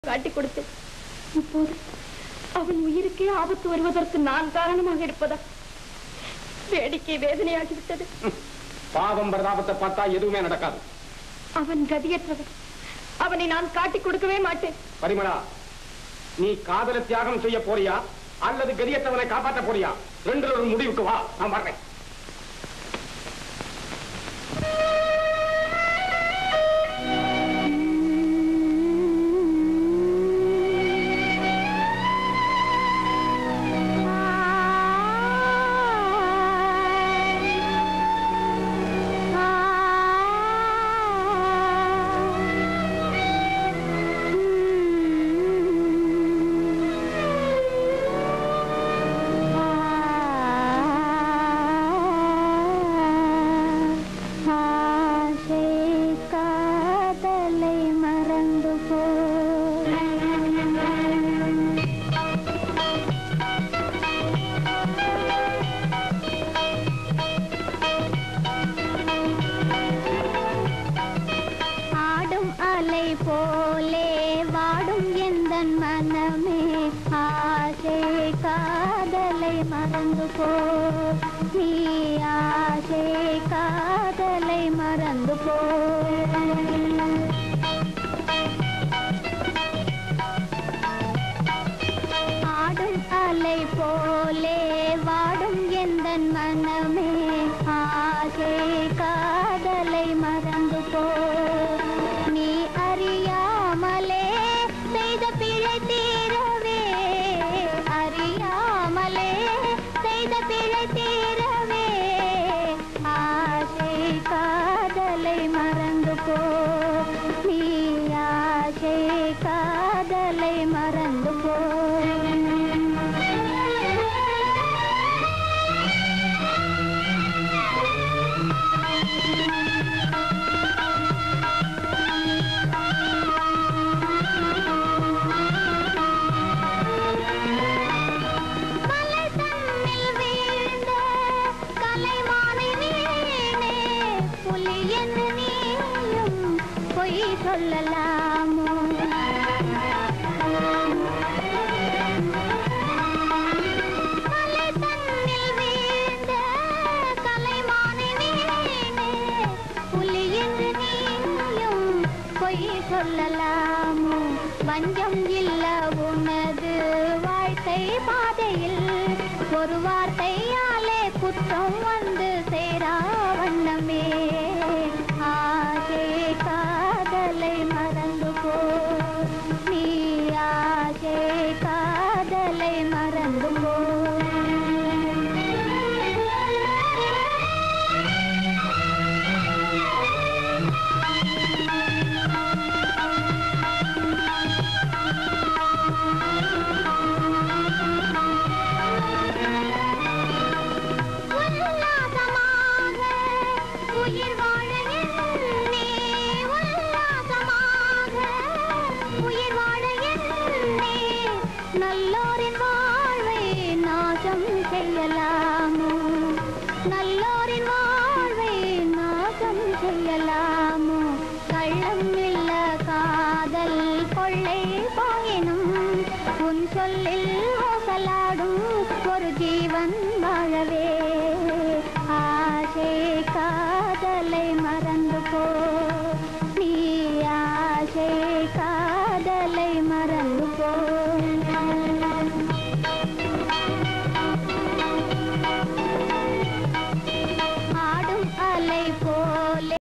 காட்டிக் கொடுத்தேன் இப்போது அவன் உயிருக்கே ஆபத்து வருவதற்கு நான் காரணமாக இருப்பதா வேடிக்கை வேதனையாகிவிட்டது பாவம் பிரதாபத்தை பார்த்தா எதுவுமே நடக்காது அவன் கதியற்றவன் அவனை நான் காட்டிக் கொடுக்கவே மாட்டேன் பரிமளா நீ காதல தியாகம் செய்ய போறியா அல்லது கதியற்றவனை காப்பாற்ற போறியா ரெண்டு ஒரு முடிவுக்கு வா நான் வர்றேன் ஆசை காதலை மறந்து போ ஆடும் அலை போலே வாடும் எந்த மனமே ஆசை காதலை மறந்து போ நீ ஆசை காதலை மறந்து போ ஆடும் அலை போலே வாடும் எந்த மனமே ஆசை காதலை மறந்து போ நீ அறியாமலே செய்த பிழை தீரவே அறியாமலே செய்த பிழை தீரவே ஆசை காதலை மறந்து போ நீ ஆசை காதலை மறந்து போ மலை தன்னில் வீழ்ந்த கலைவாணி வீணே புலி என்று நீயும் பொய் சொல்லலாமோ மலை தன்னில் வீழ்ந்த கலைவாணி வீணே புலி என்று நீயும் பொய் சொல்லலாமோ வஞ்சம் இல்ல உனது வாழ்க்கை பாதையில் ஒரு வார்த்தையாலே குற்றம் வந்து சேரா வண்ணமே ஆசை காதலை மறந்து போ நீ ஆசை காதலை மறந்து போ உல்லாசமாக உயிர் வாழ எண்ணி உல்லாசமாக உயிர் வாழ எண்ணி நல்லோரின் வாழ்வை நாசம் செய்யலாமோ நல்லோரின் வாழ்வை நாசம் செய்யலாமோ கள்ளம் இல்ல காதல் கொள்ளை பாயினும் உன் சொல்லில் மோசலாடும் ஒரு ஜீவன் வாழவே ஆசை காதலை மறந்து போ நீ ஆசை காதலை மறந்து போ